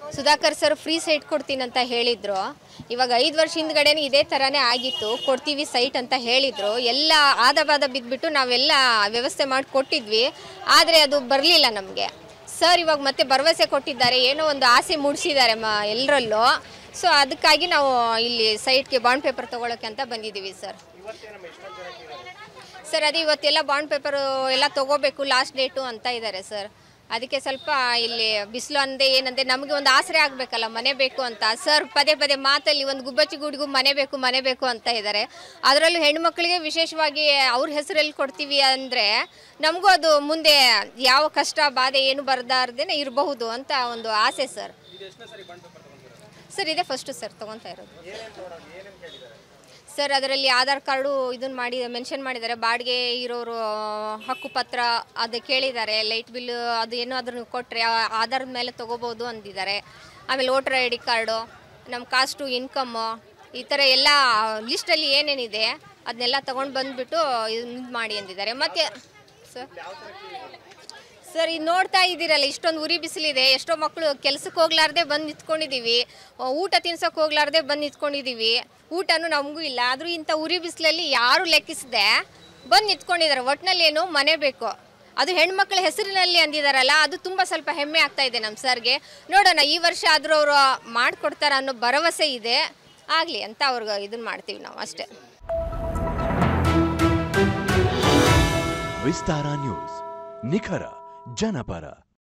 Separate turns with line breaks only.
Sudhakar sir free site ಕೊಡ್ತೀನಿ ಅಂತ ಹೇಳಿದ್ರು ಇವಾಗ ಐದು ವರ್ಷ ಹಿಂದ್ಗಡೆನೇ ಇದೇ ಥರನೇ ಆಗಿತ್ತು ಕೊಡ್ತೀವಿ ಸೈಟ್ ಅಂತ ಹೇಳಿದ್ರು ಎಲ್ಲ ಆದ ಬಾದ ಬಿದ್ದುಬಿಟ್ಟು ನಾವೆಲ್ಲ ವ್ಯವಸ್ಥೆ ಮಾಡಿ ಕೊಟ್ಟಿದ್ವಿ ಆದರೆ ಅದು ಬರಲಿಲ್ಲ ನಮಗೆ ಸರ್ ಇವಾಗ ಮತ್ತೆ ಭರವಸೆ ಕೊಟ್ಟಿದ್ದಾರೆ ಏನೋ ಒಂದು ಆಸೆ ಮೂಡಿಸಿದ್ದಾರೆ ಮ ಎಲ್ಲರಲ್ಲೂ ಸೊ ಅದಕ್ಕಾಗಿ ನಾವು ಇಲ್ಲಿ ಸೈಟ್ಗೆ ಬಾಂಡ್ ಪೇಪರ್ ತೊಗೊಳಕ್ಕೆ ಅಂತ ಬಂದಿದ್ದೀವಿ ಸರ್ ಸರ್ ಅದು ಇವತ್ತೆಲ್ಲ ಬಾಂಡ್ ಪೇಪರು ಎಲ್ಲ ತೊಗೋಬೇಕು ಲಾಸ್ಟ್ ಡೇಟು ಅಂತ ಇದ್ದಾರೆ ಸರ್ ಅದಕ್ಕೆ ಸ್ವಲ್ಪ ಇಲ್ಲಿ ಬಿಸಿಲು ಅಂದೆ ಏನಂದೆ ನಮಗೆ ಒಂದು ಆಸರೆ ಆಗಬೇಕಲ್ಲ ಮನೆ ಬೇಕು ಅಂತ ಸರ್ ಪದೇ ಪದೇ ಮಾತಲ್ಲಿ ಒಂದು ಗುಬ್ಬಚ್ಚಿ ಗುಡಿಗೂ ಮನೆ ಬೇಕು ಮನೆ ಬೇಕು ಅಂತ ಇದ್ದಾರೆ ಅದರಲ್ಲೂ ಹೆಣ್ಮಕ್ಳಿಗೆ ವಿಶೇಷವಾಗಿ ಅವ್ರ ಹೆಸರಲ್ಲಿ ಕೊಡ್ತೀವಿ ಅಂದರೆ ನಮಗೂ ಅದು ಮುಂದೆ ಯಾವ ಕಷ್ಟ ಬಾಧೆ ಏನು ಬರದಾರ್ದೇ ಇರಬಹುದು ಅಂತ ಒಂದು ಆಸೆ ಸರ್ ಸರ್ ಇದೇ ಫಸ್ಟು ಸರ್ ತೊಗೊತಾ ಇರೋದು ಸರ್ ಅದರಲ್ಲಿ ಆಧಾರ್ ಕಾರ್ಡು ಇದನ್ನ ಮಾಡಿ ಮೆನ್ಷನ್ ಮಾಡಿದ್ದಾರೆ ಬಾಡಿಗೆ ಇರೋರು ಹಕ್ಕು ಪತ್ರ ಅದು ಕೇಳಿದ್ದಾರೆ ಲೈಟ್ ಬಿಲ್ ಅದು ಏನೋ ಅದನ್ನು ಕೊಟ್ಟರೆ ಆಧಾರದ ಮೇಲೆ ತೊಗೋಬೋದು ಅಂದಿದ್ದಾರೆ ಆಮೇಲೆ ವೋಟರ್ ಐ ಡಿ ಕಾರ್ಡು ನಮ್ಮ ಕಾಸ್ಟು ಇನ್ಕಮ್ಮು ಈ ಥರ ಎಲ್ಲ ಲಿಸ್ಟಲ್ಲಿ ಏನೇನಿದೆ ಅದನ್ನೆಲ್ಲ ತೊಗೊಂಡು ಬಂದುಬಿಟ್ಟು ಇದು ಮಾಡಿ ಅಂದಿದ್ದಾರೆ ಮತ್ತು ಸರ್ ಸರ್ ಇದು ನೋಡ್ತಾ ಇದ್ದೀರಲ್ಲ ಇಷ್ಟೊಂದು ಉರಿ ಬಿಸಿಲಿದೆ ಎಷ್ಟೋ ಮಕ್ಕಳು ಕೆಲ್ಸಕ್ಕೆ ಹೋಗ್ಲಾರ್ದೆ ಬಂದು ನಿಂತ್ಕೊಂಡಿದ್ದೀವಿ ಆ, ಊಟ ತಿನ್ಸೋಕೆ ಹೋಗ್ಲಾರ್ದೆ ಬಂದು ನಿಂತ್ಕೊಂಡಿದ್ದೀವಿ ಊಟನೂ ನಮಗೂ ಇಲ್ಲ ಆದರೂ ಇಂಥ ಉರಿ ಬಿಸಿಲಲ್ಲಿ ಯಾರು ಲೆಕ್ಕಿಸದೆ ಬಂದು ನಿಂತ್ಕೊಂಡಿದ್ದಾರೆ ಒಟ್ಟಿನಲ್ಲಿ ಏನು ಮನೆ ಬೇಕು ಅದು ಹೆಣ್ಮಕ್ಳ ಹೆಸರಿನಲ್ಲಿ ಅಂದಿದಾರಲ್ಲ ಅದು ತುಂಬ ಸ್ವಲ್ಪ ಹೆಮ್ಮೆ ಆಗ್ತಾ ಇದೆ ನಮ್ಮ ಸರ್ಗೆ ನೋಡೋಣ ಈ ವರ್ಷ ಆದರೂ ಅವರು ಮಾಡಿಕೊಡ್ತಾರೆ ಅನ್ನೋ ಭರವಸೆ ಇದೆ ಆಗಲಿ ಅಂತ ಅವ್ರಿಗೆ ಇದನ್ನ ಮಾಡ್ತೀವಿ ನಾವು ಅಷ್ಟೇ
ವಿಸ್ತಾರ ನ್ಯೂಸ್ ನಿಖರ ಜನಪರ